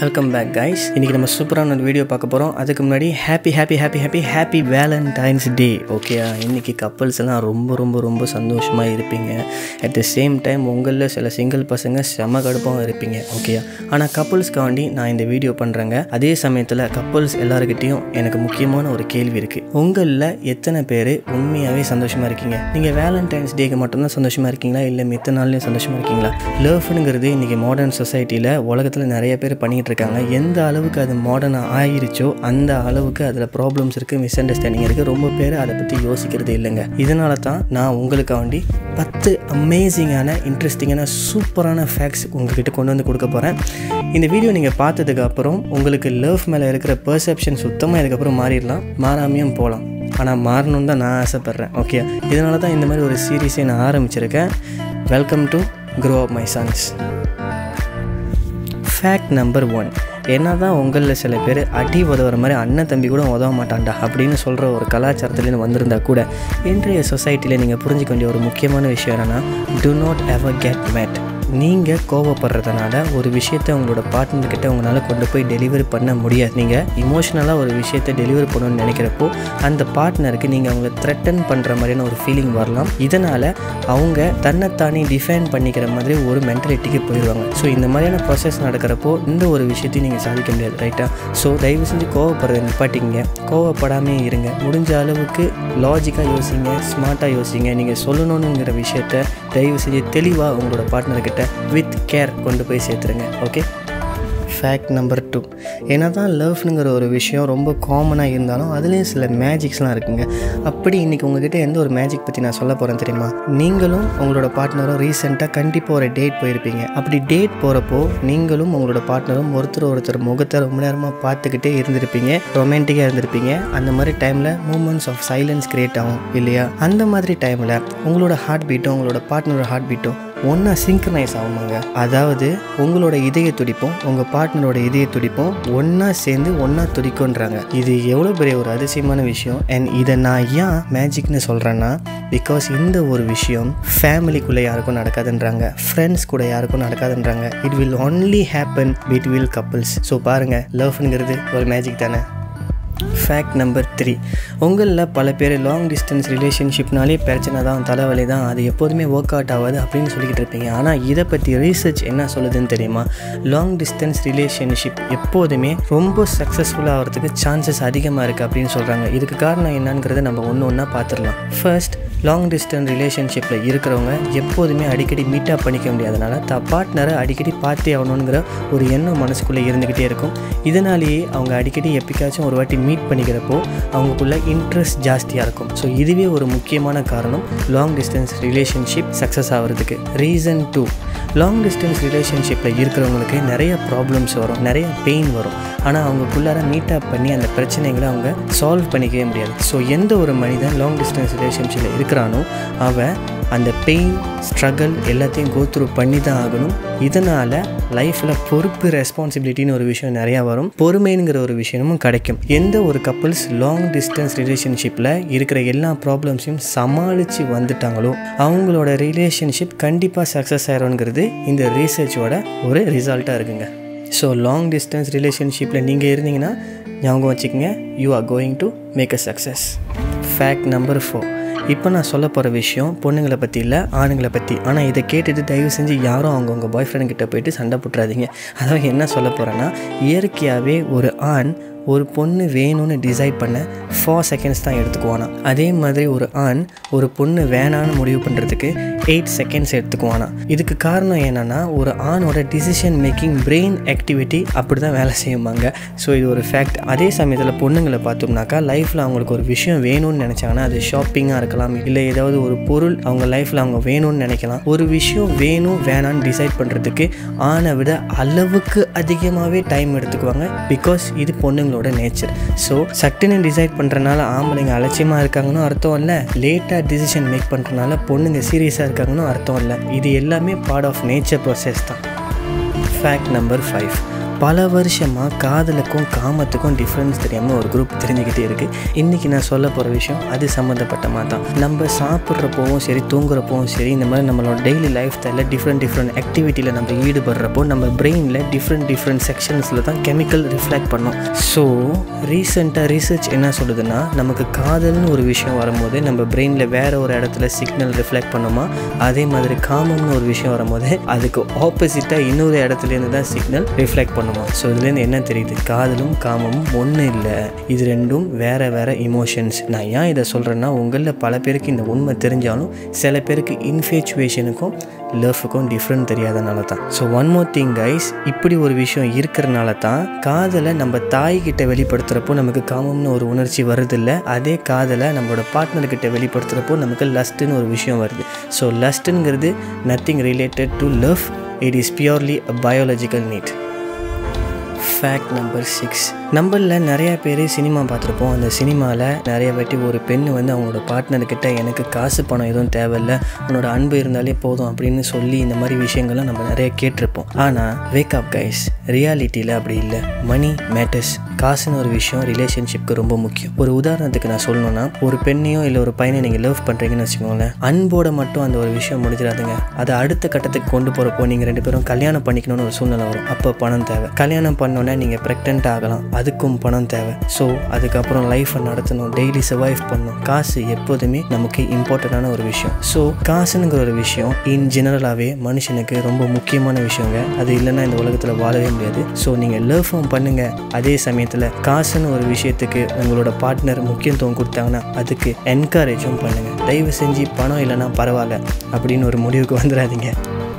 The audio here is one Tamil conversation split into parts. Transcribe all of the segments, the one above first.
வெல்கம் பேக் கைஸ் இன்றைக்கி நம்ம சூப்பரான ஒரு வீடியோ பார்க்க போகிறோம் அதுக்கு முன்னாடி happy happy happy happy happy Valentine's day ஓகேயா இன்றைக்கி கப்பல்ஸ் எல்லாம் ரொம்ப ரொம்ப ரொம்ப சந்தோஷமாக இருப்பீங்க அட் த சேம் டைம் உங்களில் சில சிங்கிள் பசங்க செம கடுப்பாகவும் இருப்பீங்க ஓகேயா ஆனால் கப்பல்ஸ்க்காண்டி நான் இந்த வீடியோ பண்ணுறேங்க அதே சமயத்தில் கப்பல்ஸ் எல்லாருக்கிட்டேயும் எனக்கு முக்கியமான ஒரு கேள்வி இருக்குது உங்களில் எத்தனை பேர் உண்மையாகவே சந்தோஷமாக இருக்கீங்க நீங்கள் வேலண்டைன்ஸ் டேக்கு மட்டும்தான் சந்தோஷமாக இருக்கீங்களா இல்லை மித்த நாள்லேயும் சந்தோஷமாக இருக்கீங்களா லவ்னுங்கிறது இன்றைக்கி மாடர்ன் சொசைட்டியில் உலகத்தில் நிறைய பேர் பண்ணிகிட்டு இருக்காங்க எந்த அளவுக்கு அது மாடர்னாக ஆயிருச்சோ அந்த அளவுக்கு அதில் ப்ராப்ளம்ஸ் இருக்குது மிஸ் அண்டர்ஸ்டாண்டிங் இருக்குது ரொம்ப பேர் அதை பற்றி யோசிக்கிறது இல்லைங்க இதனால தான் நான் உங்களுக்காண்டி பத்து அமேசிங்கான இன்ட்ரெஸ்டிங்கான சூப்பரான ஃபேக்ட்ஸ் உங்ககிட்ட கொண்டு வந்து கொடுக்க போகிறேன் இந்த வீடியோ நீங்கள் பார்த்ததுக்கு அப்புறம் உங்களுக்கு லவ் மேலே இருக்கிற பெர்செப்ஷன் சுத்தமாக இதுக்கப்புறம் மாறிடலாம் மாறாமையும் போகலாம் ஆனால் மாறணும்னு தான் நான் ஆசைப்பட்றேன் ஓகே இதனால தான் இந்த மாதிரி ஒரு சீரீஸை நான் ஆரம்பிச்சிருக்கேன் welcome to grow up my sons fact number one என்ன தான் உங்களில் சில பேர் அடி உதவுற மாதிரி அண்ணன் தம்பி கூட உதவ மாட்டான்டா அப்படின்னு சொல்கிற ஒரு கலாச்சாரத்துலேருந்து வந்திருந்தா கூட இன்றைய சொசைட்டியில் நீங்கள் புரிஞ்சுக்க வேண்டிய ஒரு முக்கியமான விஷயம் என்னென்னா do not ever get mad நீங்கள் கோவப்படுறதுனால ஒரு விஷயத்தை உங்களோட பார்ட்னர்கிட்ட உங்களால் கொண்டு போய் டெலிவரி பண்ண முடியாது நீங்கள் இமோஷ்னலாக ஒரு விஷயத்தை டெலிவரி பண்ணணும்னு நினைக்கிறப்போ அந்த பார்ட்னருக்கு நீங்கள் அவங்கள த்ரெட்டன் பண்ணுற மாதிரியான ஒரு ஃபீலிங் வரலாம் இதனால் அவங்க தன்னைத்தானே டிஃபைன் பண்ணிக்கிற மாதிரி ஒரு மென்டாலிட்டிக்கு போயிடுவாங்க ஸோ இந்த மாதிரியான ப்ராசஸ் நடக்கிறப்போ இந்த ஒரு விஷயத்தையும் நீங்கள் சாதிக்க முடியாது ரைட்டா ஸோ தயவு செஞ்சு கோவப்படுறதை நிப்பாட்டிங்க கோவப்படாமே இருங்க முடிஞ்ச அளவுக்கு லாஜிக்காக யோசிங்க ஸ்மார்ட்டாக யோசிங்க நீங்கள் சொல்லணுங்கிற விஷயத்த தயவு செஞ்சு தெளிவாக உங்களோட பார்ட்னர்கிட்ட வித் கேர் கொண்டு போய் சேர்த்துருங்க ஓகே ஃபேக்ட் நம்பர் டூ ஏன்னா தான் லவ்னுங்கிற ஒரு விஷயம் ரொம்ப காமனாக இருந்தாலும் அதுலேயும் சில மேஜிக்ஸ்லாம் இருக்குங்க அப்படி இன்றைக்கி உங்ககிட்ட எந்த ஒரு மேஜிக் பற்றி நான் சொல்ல போகிறேன் தெரியுமா நீங்களும் உங்களோட பார்ட்னரும் ரீசெண்டாக கண்டிப்பாக ஒரு டேட் போயிருப்பீங்க அப்படி டேட் போகிறப்போ நீங்களும் உங்களோட பார்ட்னரும் ஒருத்தர் ஒருத்தர் முகத்தை ரொம்ப நேரமாக பார்த்துக்கிட்டே இருந்திருப்பீங்க ரொமான்டிக்காக இருந்திருப்பீங்க அந்த மாதிரி டைமில் மூமெண்ட்ஸ் ஆஃப் சைலன்ஸ் கிரியேட் ஆகும் இல்லையா அந்த மாதிரி டைமில் உங்களோட ஹார்ட் பீட்டும் உங்களோட பார்ட்னரோட ஹார்ட் பீட்டும் ஒன்றா சிங்க்ரனைஸ் ஆகுமாங்க அதாவது உங்களோட இதய துடிப்பும் உங்கள் பார்ட்னரோட இதய துடிப்பும் ஒன்றா சேர்ந்து ஒன்றா துடிக்கும்ன்றாங்க இது எவ்வளோ பெரிய ஒரு அதிசயமான விஷயம் அண்ட் இதை நான் ஏன் மேஜிக்னு சொல்கிறேன்னா பிகாஸ் இந்த ஒரு விஷயம் ஃபேமிலிக்குள்ளே யாருக்கும் நடக்காதுன்றாங்க ஃப்ரெண்ட்ஸ் கூட யாருக்கும் நடக்காதுன்றாங்க it will only happen between couples so பாருங்கள் லவ்னுங்கிறது ஒரு மேஜிக் தானே ஃபேக்ட் நம்பர் த்ரீ உங்களில் பல பேர் லாங் டிஸ்டன்ஸ் ரிலேஷன்ஷிப்னாலே பிரச்சனை தான் தலைவலி தான் அது எப்போதுமே ஒர்க் அவுட் ஆகாது அப்படின்னு சொல்லிக்கிட்டு இருப்பீங்க ஆனால் இதை பற்றி ரீசர்ச் என்ன சொல்லுதுன்னு தெரியுமா லாங் டிஸ்டன்ஸ் ரிலேஷன்ஷிப் எப்போதுமே ரொம்ப சக்ஸஸ்ஃபுல்லாக ஆகிறதுக்கு சான்சஸ் அதிகமாக இருக்குது அப்படின்னு சொல்கிறாங்க இதுக்கு காரணம் என்னங்கிறத நம்ம ஒன்று ஒன்றா பார்த்துடலாம் ஃபர்ஸ்ட் லாங் டிஸ்டன்ஸ் ரிலேஷன்ஷிப்பில் இருக்கிறவங்க எப்போதுமே அடிக்கடி மீட்டப் பண்ணிக்க முடியாதனால த பார்ட்னரை அடிக்கடி பார்த்தே ஆகணுங்கிற ஒரு எண்ணம் மனசுக்குள்ளே இருந்துக்கிட்டே இருக்கும் இதனாலேயே அவங்க அடிக்கடி எப்படிக்காச்சும் ஒரு வாட்டி மீட் பண்ணிக்கிறப்போ அவங்களுக்குள்ள இன்ட்ரெஸ்ட் ஜாஸ்தியாக இருக்கும் ஸோ இதுவே ஒரு முக்கியமான காரணம் லாங் டிஸ்டன்ஸ் ரிலேஷன்ஷிப் சக்ஸஸ் ஆகிறதுக்கு ரீசன் டூ லாங் டிஸ்டன்ஸ் ரிலேஷன்ஷிப்பில் இருக்கிறவங்களுக்கு நிறைய ப்ராப்ளம்ஸ் வரும் நிறைய பெயின் வரும் ஆனால் அவங்களுக்குள்ளார மீட்டப் பண்ணி அந்த பிரச்சனைகளை அவங்க சால்வ் பண்ணிக்கவே முடியாது ஸோ எந்த ஒரு மனிதன் லாங் டிஸ்டன்ஸ் ரிலேஷன்ஷிப்பில் இருக்கிறானோ அவன் அந்த பெயின் ஸ்ட்ரகிள் எல்லாத்தையும் கோ த்ரூ பண்ணி தான் ஆகணும் இதனால் லைஃப்பில் பொறுப்பு ரெஸ்பான்சிபிலிட்டின்னு ஒரு விஷயம் நிறையா வரும் பொறுமைங்கிற ஒரு விஷயமும் கிடைக்கும் எந்த ஒரு கப்புள்ஸ் லாங் டிஸ்டன்ஸ் ரிலேஷன்ஷிப்பில் இருக்கிற எல்லா ப்ராப்ளம்ஸையும் சமாளித்து வந்துட்டாங்களோ அவங்களோட ரிலேஷன்ஷிப் கண்டிப்பாக சக்ஸஸ் ஆயிரும்ங்கிறது இந்த ரீசர்ச்சோட ஒரு ரிசல்ட்டாக இருக்குங்க ஸோ லாங் டிஸ்டன்ஸ் ரிலேஷன்ஷிப்பில் நீங்கள் இருந்தீங்கன்னா ஞாபகம் வச்சுக்கோங்க you are going to make a success fact number four இப்போ நான் சொல்ல போகிற விஷயம் பொண்ணுங்களை பற்றி இல்லை ஆணுங்களை பற்றி ஆனால் இதை கேட்டுட்டு தயவு செஞ்சு யாரும் அவங்கவுங்க பாய் ஃப்ரெண்ட் கிட்ட போயிட்டு சண்டை போட்டுறாதீங்க அதாவது என்ன சொல்ல போகிறேன்னா இயற்கையாகவே ஒரு ஆண் ஒரு பொண்ணு வேணும்னு டிசைட் பண்ண ஃபோர் செகண்ட்ஸ் தான் எடுத்துக்குவானா அதே மாதிரி ஒரு ஆண் ஒரு பொண்ணு வேணான்னு முடிவு பண்ணுறதுக்கு எயிட் செகண்ட்ஸ் எடுத்துக்குவானா இதுக்கு காரணம் என்னென்னா ஒரு ஆணோட டிசிஷன் மேக்கிங் பிரெயின் ஆக்டிவிட்டி அப்படி தான் வேலை செய்யுமாங்க ஸோ இது ஒரு ஃபேக்ட் அதே சமயத்தில் பொண்ணுங்களை பார்த்தோம்னாக்கா லைஃப்பில் அவங்களுக்கு ஒரு விஷயம் வேணும்னு நினச்சாங்கன்னா அது ஷாப்பிங்காக இருக்கலாம் இல்லை ஏதாவது ஒரு பொருள் அவங்க லைஃப்பில் அவங்க வேணும்னு நினைக்கலாம் ஒரு விஷயம் வேணும் வேணான்னு டிசைட் பண்ணுறதுக்கு ஆணை விட அளவுக்கு அதிகமாகவே டைம் எடுத்துக்குவாங்க பிகாஸ் இது பொண்ணுங்க பொண்ணுங்களோட நேச்சர் ஸோ சட்டுன்னு டிசைட் பண்ணுறனால ஆம்பளைங்க அலட்சியமாக இருக்காங்கன்னு அர்த்தம் இல்லை லேட்டாக டிசிஷன் மேக் பண்ணுறனால பொண்ணுங்க சீரியஸாக இருக்காங்கன்னு அர்த்தம் இல்லை இது எல்லாமே பார்ட் ஆஃப் நேச்சர் ப்ராசஸ் தான் ஃபேக்ட் நம்பர் ஃபைவ் பல வருஷமாக காதலுக்கும் காமத்துக்கும் டிஃப்ரென்ஸ் தெரியாமல் ஒரு குரூப் தெரிஞ்சுக்கிட்டே இருக்குது இன்றைக்கி நான் சொல்ல போகிற விஷயம் அது சம்மந்தப்பட்டமாக தான் நம்ம சாப்பிட்றப்போவும் சரி தூங்குறப்பவும் சரி இந்த மாதிரி நம்மளோட டெய்லி லைஃப் ஸ்டைலில் டிஃப்ரெண்ட் டிஃப்ரெண்ட் ஆக்டிவிட்டியில் நம்ம ஈடுபடுறப்போ நம்ம பிரெயினில் டிஃப்ரெண்ட் டிஃப்ரெண்ட் செக்ஷன்ஸில் தான் கெமிக்கல் ரிஃப்ளெக்ட் பண்ணும் ஸோ ரீசெண்டாக ரிசர்ச் என்ன சொல்லுதுன்னா நமக்கு காதல்னு ஒரு விஷயம் வரும்போது நம்ம பிரெயினில் வேறு ஒரு இடத்துல சிக்னல் ரிஃப்ளெக்ட் பண்ணுமா அதே மாதிரி காமம்னு ஒரு விஷயம் வரும்போது அதுக்கு ஆப்போசிட்டாக இன்னொரு இடத்துலேருந்து தான் சிக்னல் ரிஃப்ளெக்ட் பண்ணுமா ஸோ இதுலேருந்து என்ன தெரியுது காதலும் காமமும் ஒன்றும் இல்லை இது ரெண்டும் வேறு வேறு இமோஷன்ஸ் நான் ஏன் இதை சொல்கிறேன்னா உங்களில் பல பேருக்கு இந்த உண்மை தெரிஞ்சாலும் சில பேருக்கு இன்ஃபேச்சுவேஷனுக்கும் லவ்வுக்கும் டிஃப்ரெண்ட் தெரியாதனால தான் so one more thing guys இப்படி ஒரு விஷயம் இருக்கிறனால தான் காதலை நம்ம தாய்கிட்ட வெளிப்படுத்துகிறப்போ நமக்கு காமம்னு ஒரு உணர்ச்சி வருதில்ல அதே காதலை நம்மளோட பார்ட்னர்கிட்ட வெளிப்படுத்துகிறப்போ நமக்கு லஸ்ட்டுன்னு ஒரு விஷயம் வருது ஸோ லஸ்ட்டுங்கிறது nothing related to love it is purely a biological need fact number six நம்மளில் நிறையா பேர் சினிமா பார்த்துருப்போம் அந்த சினிமாவில் நிறைய வாட்டி ஒரு பெண் வந்து அவங்களோட பார்ட்னர்கிட்ட எனக்கு காசு பணம் எதுவும் தேவையில்ல உன்னோட அன்பு இருந்தாலே போதும் அப்படின்னு சொல்லி இந்த மாதிரி விஷயங்கள்லாம் நம்ம நிறைய கேட்டிருப்போம் ஆனால் வேக் அப் கைஸ் ரியாலிட்டியில் அப்படி இல்லை மணி மேட்டர்ஸ் காசுன்னு ஒரு விஷயம் ரிலேஷன்ஷிப்க்கு ரொம்ப முக்கியம் ஒரு உதாரணத்துக்கு நான் சொல்லணும்னா ஒரு பெண்ணையோ இல்லை ஒரு பையனை நீங்கள் லவ் பண்ணுறீங்கன்னு வச்சுக்கோங்களேன் அன்போட மட்டும் அந்த ஒரு விஷயம் முடிஞ்சிடாதுங்க அதை அடுத்த கட்டத்துக்கு கொண்டு போகிறப்போ நீங்கள் ரெண்டு பேரும் கல்யாணம் பண்ணிக்கணும்னு ஒரு சூழ்நிலை வரும் அப்போ பணம் தேவை கல்யாணம் பண்ணோன்னே நீங்கள் ப்ரெக்னென்ட் ஆகலாம் அதுக்கும் பணம் தேவை ஸோ அதுக்கப்புறம் லைஃப்பை நடத்தணும் டெய்லி சர்வைவ் பண்ணணும் காசு எப்போதுமே நமக்கு இம்பார்ட்டண்ட்டான ஒரு விஷயம் ஸோ காசுங்கிற ஒரு விஷயம் இன் ஜெனரலாகவே மனுஷனுக்கு ரொம்ப முக்கியமான விஷயங்க அது இல்லைன்னா இந்த உலகத்தில் வாழவே முடியாது ஸோ நீங்கள் லவ்வும் பண்ணுங்கள் அதே சமயத்தில் காசுன்னு ஒரு விஷயத்துக்கு உங்களோட பார்ட்னர் முக்கியத்துவம் கொடுத்தாங்கன்னா அதுக்கு என்கரேஜும் பண்ணுங்கள் தயவு செஞ்சு பணம் இல்லைன்னா பரவாயில்ல அப்படின்னு ஒரு முடிவுக்கு வந்துடாதீங்க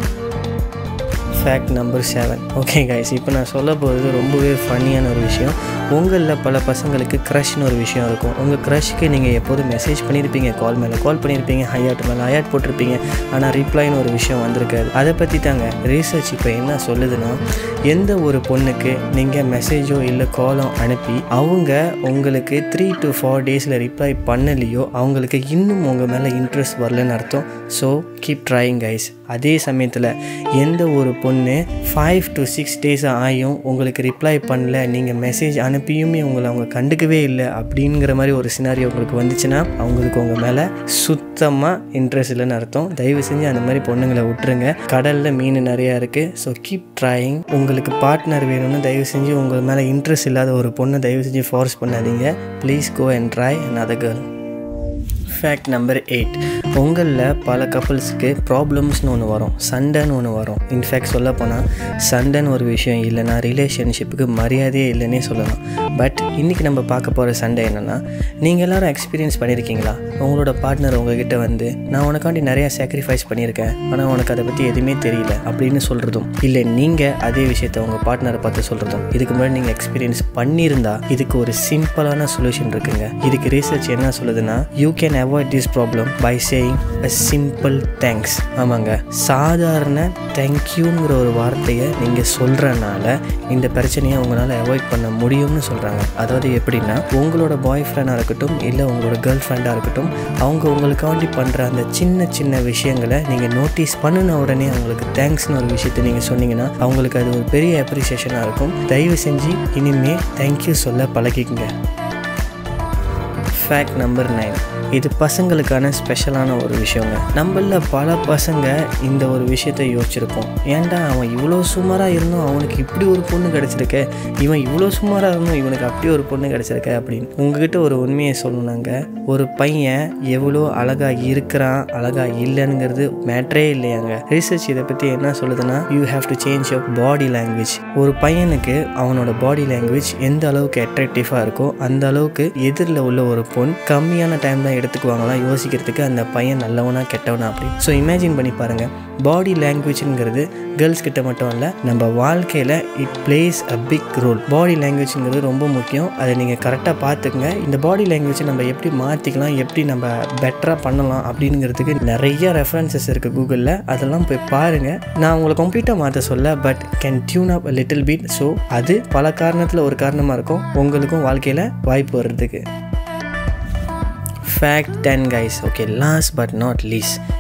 fact number seven okay guys இப்போ நான் சொல்ல போகிறது ரொம்பவே ஃபன்னியான ஒரு விஷயம் உங்களில் பல பசங்களுக்கு க்ரஷ்னு ஒரு விஷயம் இருக்கும் உங்கள் க்ரஷ்க்கு நீங்கள் எப்போதும் மெசேஜ் பண்ணியிருப்பீங்க கால் மேலே கால் பண்ணியிருப்பீங்க ஹையாட் மேலே ஹையாட் போட்டிருப்பீங்க ஆனால் ரிப்ளைன்னு ஒரு விஷயம் வந்திருக்காது அதை பற்றி தாங்க ரீசர்ச் இப்போ என்ன சொல்லுதுன்னா எந்த ஒரு பொண்ணுக்கு நீங்கள் மெசேஜோ இல்லை காலோ அனுப்பி அவங்க உங்களுக்கு த்ரீ டு ஃபோர் டேஸில் ரிப்ளை பண்ணலையோ அவங்களுக்கு இன்னும் உங்கள் மேலே இன்ட்ரெஸ்ட் வரலன்னு அர்த்தம் ஸோ கீப் ட்ரைங் கைஸ் அதே சமயத்தில் எந்த ஒரு பொண்ணு ஃபைவ் டு சிக்ஸ் டேஸ் ஆகியும் உங்களுக்கு ரிப்ளை பண்ணல நீங்கள் மெசேஜ் அனுப்பியுமே உங்களை அவங்க கண்டுக்கவே இல்லை அப்படிங்கிற மாதிரி ஒரு சினாரி உங்களுக்கு வந்துச்சுன்னா அவங்களுக்கு உங்கள் மேலே சுத்தமாக இன்ட்ரெஸ்ட் இல்லைன்னு அர்த்தம் தயவு செஞ்சு அந்த மாதிரி பொண்ணுங்களை விட்டுருங்க கடலில் மீன் நிறையா இருக்குது ஸோ கீப் ட்ரைங் உங்களுக்கு பார்ட்னர் வேணும்னு தயவு செஞ்சு உங்கள் மேலே இன்ட்ரெஸ்ட் இல்லாத ஒரு பொண்ணை தயவு செஞ்சு ஃபோர்ஸ் பண்ணாதீங்க please go and try another girl fact number eight உங்களில் பல கப்புள்ஸ்க்கு ப்ராப்ளம்ஸ்னு ஒன்று வரும் சண்டைன்னு ஒன்று வரும் இன்ஃபேக்ட் சொல்ல போனால் சண்டைன்னு ஒரு விஷயம் இல்லைன்னா ரிலேஷன்ஷிப்புக்கு மரியாதையே இல்லைன்னே சொல்லலாம் பட் இன்றைக்கி நம்ம பார்க்க போகிற சண்டை என்னென்னா நீங்கள் எல்லோரும் எக்ஸ்பீரியன்ஸ் பண்ணியிருக்கீங்களா உங்களோட பார்ட்னர் உங்ககிட்ட வந்து நான் உனக்காண்டி நிறையா சாக்ரிஃபைஸ் பண்ணியிருக்கேன் ஆனால் உனக்கு அதை பற்றி எதுவுமே தெரியல அப்படின்னு சொல்கிறதும் இல்லை நீங்கள் அதே விஷயத்தை உங்கள் பார்ட்னரை பார்த்து சொல்கிறதும் இதுக்கு முன்னாடி நீங்கள் எக்ஸ்பீரியன்ஸ் பண்ணியிருந்தா இதுக்கு ஒரு சிம்பிளான சொல்யூஷன் இருக்குங்க இதுக்கு ரீசர்ச் என்ன சொல்லுதுன்னா you can avoid this problem by saying a simple thanks ஆமாங்க சாதாரண தேங்க்யூங்கிற ஒரு வார்த்தையை நீங்கள் சொல்கிறனால இந்த பிரச்சனையை உங்களால் அவாய்ட் பண்ண முடியும்னு சொல்கிறாங்க அதாவது எப்படின்னா உங்களோட பாய் ஃப்ரெண்டாக இருக்கட்டும் இல்லை உங்களோட கேர்ள் ஃப்ரெண்டாக இருக்கட்டும் அவங்க உங்களுக்காண்டி பண்ணுற அந்த சின்ன சின்ன விஷயங்களை நீங்கள் நோட்டீஸ் பண்ணின உடனே அவங்களுக்கு தேங்க்ஸ்னு ஒரு விஷயத்தை நீங்கள் சொன்னீங்கன்னா அவங்களுக்கு அது ஒரு பெரிய அப்ரிசியேஷனாக இருக்கும் தயவு செஞ்சு இனிமே தேங்க்யூ சொல்ல பழகிக்குங்க ஃபேக்ட் நம்பர் நைன் இது பசங்களுக்கான ஸ்பெஷலான ஒரு விஷயங்க நம்மள பல பசங்க இந்த ஒரு விஷயத்தை யோசிச்சிருப்போம் ஏன்டா அவன் இவ்வளோ சுமாராக இருந்தும் அவனுக்கு இப்படி ஒரு பொண்ணு கிடச்சிருக்க இவன் இவ்வளோ சுமாராக இருந்தும் இவனுக்கு அப்படி ஒரு பொண்ணு கிடச்சிருக்க அப்படின்னு உங்ககிட்ட ஒரு உண்மையை சொல்லணுங்க ஒரு பையன் எவ்வளோ அழகாக இருக்கிறான் அழகாக இல்லைங்கிறது மேட்ரே இல்லையாங்க ரிசர்ச் இதை பற்றி என்ன சொல்லுதுன்னா you have to change your body language ஒரு பையனுக்கு அவனோட பாடி லாங்குவேஜ் எந்த அளவுக்கு அட்ராக்டிவாக இருக்கோ அந்த அளவுக்கு எதிரில் உள்ள ஒரு பொண் கம்மியான டைம் தான் எடுத்துக்குவாங்களாம் யோசிக்கிறதுக்கு அந்த பையன் நல்லவனா கெட்டவனா அப்படி ஸோ இமேஜின் பண்ணி பாருங்கள் பாடி லாங்குவேஜ்ங்கிறது கேர்ள்ஸ் கிட்ட மட்டும் இல்லை நம்ம வாழ்க்கையில் it plays a big role body லாங்குவேஜ்ங்கிறது ரொம்ப முக்கியம் அதை நீங்கள் கரெக்டாக பார்த்துக்குங்க இந்த பாடி லாங்குவேஜை நம்ம எப்படி மாற்றிக்கலாம் எப்படி நம்ம பெட்டராக பண்ணலாம் அப்படிங்கிறதுக்கு நிறைய ரெஃபரன்சஸ் இருக்குது கூகுளில் அதெல்லாம் போய் பாருங்கள் நான் உங்களை கம்ப்ளீட்டாக மாற்ற சொல்ல but can tune up little bit so அது பல காரணத்தில் ஒரு காரணமாக இருக்கும் உங்களுக்கும் வாழ்க்கையில் வாய்ப்பு வர்றதுக்கு fact ten guys okay last but not least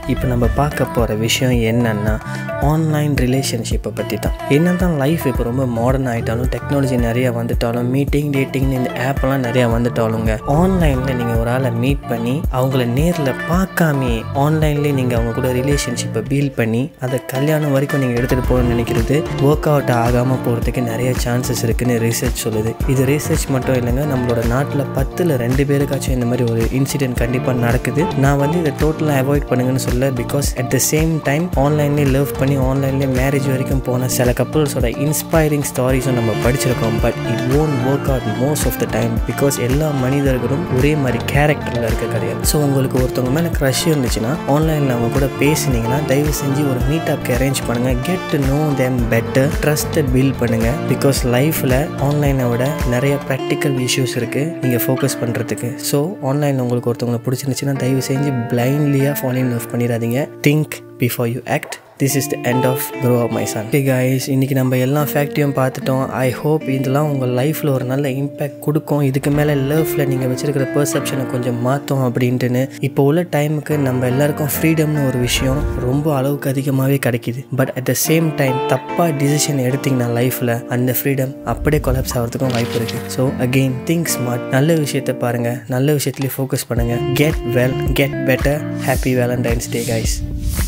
இப்போ நம்ம பார்க்க போகிற விஷயம் என்னன்னா ஆன்லைன் ரிலேஷன்ஷிப்பை பற்றி தான் என்ன தான் லைஃப் இப்போ ரொம்ப மாடர்ன் ஆகிட்டாலும் டெக்னாலஜி நிறையா வந்துட்டாலும் மீட்டிங் டேட்டிங்னு இந்த ஆப்லாம் நிறையா வந்துட்டாலுங்க ஆன்லைனில் நீங்கள் ஒரு ஆளை மீட் பண்ணி அவங்கள நேரில் பார்க்காமே ஆன்லைன்லேயே நீங்கள் அவங்க கூட ரிலேஷன்ஷிப்பை பீல் பண்ணி அதை கல்யாணம் வரைக்கும் நீங்கள் எடுத்துகிட்டு போகணும்னு நினைக்கிறது ஒர்க் அவுட் ஆகாமல் போகிறதுக்கு நிறைய சான்சஸ் இருக்குன்னு ரிசர்ச் சொல்லுது இது ரிசர்ச் மட்டும் இல்லைங்க நம்மளோட நாட்டில் பத்தில் ரெண்டு பேருக்காச்சும் இந்த மாதிரி ஒரு இன்சிடென்ட் கண்டிப்பாக நடக்குது நான் வந்து இதை டோட்டலாக அவாய்ட் பண்ணுங்கன்னு சொல்ல because at the same time ஆன்லைன்லேயே லவ் பண்ணி ஆன்லைன்லேயே மேரேஜ் வரைக்கும் போன சில கப்புள்ஸோட இன்ஸ்பைரிங் ஸ்டாரிஸும் நம்ம படிச்சிருக்கோம் but it won't work out most of the time because எல்லா மனிதர்களும் ஒரே மாதிரி கேரக்டரில் இருக்க கிடையாது ஸோ உங்களுக்கு ஒருத்தவங்க மேலே க்ரஷ் இருந்துச்சுன்னா ஆன்லைனில் அவங்க கூட பேசுனீங்கன்னா தயவு செஞ்சு ஒரு மீட் அப்க்கு அரேஞ்ச் பண்ணுங்கள் get to know them better ட்ரஸ்ட்டை பில்ட் பண்ணுங்கள் பிகாஸ் லைஃப்பில் ஆன்லைனை விட நிறைய ப்ராக்டிக்கல் இஷ்யூஸ் இருக்குது நீங்கள் ஃபோக்கஸ் பண்ணுறதுக்கு ஸோ ஆன்லைனில் உங்களுக்கு ஒருத்தவங்களை பிடிச்சிருந்துச்சுன்னா தயவு செஞ்சு பிளைண்ட்லியாக ஃபாலோ லவ் பண்ணிடாதீங்க think before you act this is the end of grow up my son okay guys இன்றைக்கி நம்ம எல்லா ஃபேக்ட்ரியும் பார்த்துட்டோம் ஐ ஹோப் இதெல்லாம் உங்கள் லைஃப்பில் ஒரு நல்ல இம்பேக்ட் கொடுக்கும் இதுக்கு மேலே லவ்வில் நீங்கள் வச்சுருக்கிற பெர்செப்ஷனை கொஞ்சம் மாற்றும் அப்படின்ட்டுன்னு இப்போ உள்ள டைமுக்கு நம்ம எல்லாருக்கும் ஃப்ரீடம்னு ஒரு விஷயம் ரொம்ப அளவுக்கு அதிகமாகவே கிடைக்கிது but at the same time தப்பாக டிசிஷன் எடுத்திங்கன்னா லைஃப்பில் அந்த ஃப்ரீடம் அப்படியே கொலாப்ஸ் ஆகிறதுக்கும் வாய்ப்பு இருக்குது ஸோ அகெயின் திங்க் ஸ்மார்ட் நல்ல விஷயத்தை பாருங்கள் நல்ல விஷயத்துலேயே ஃபோக்கஸ் பண்ணுங்கள் get well get better happy Valentine's day guys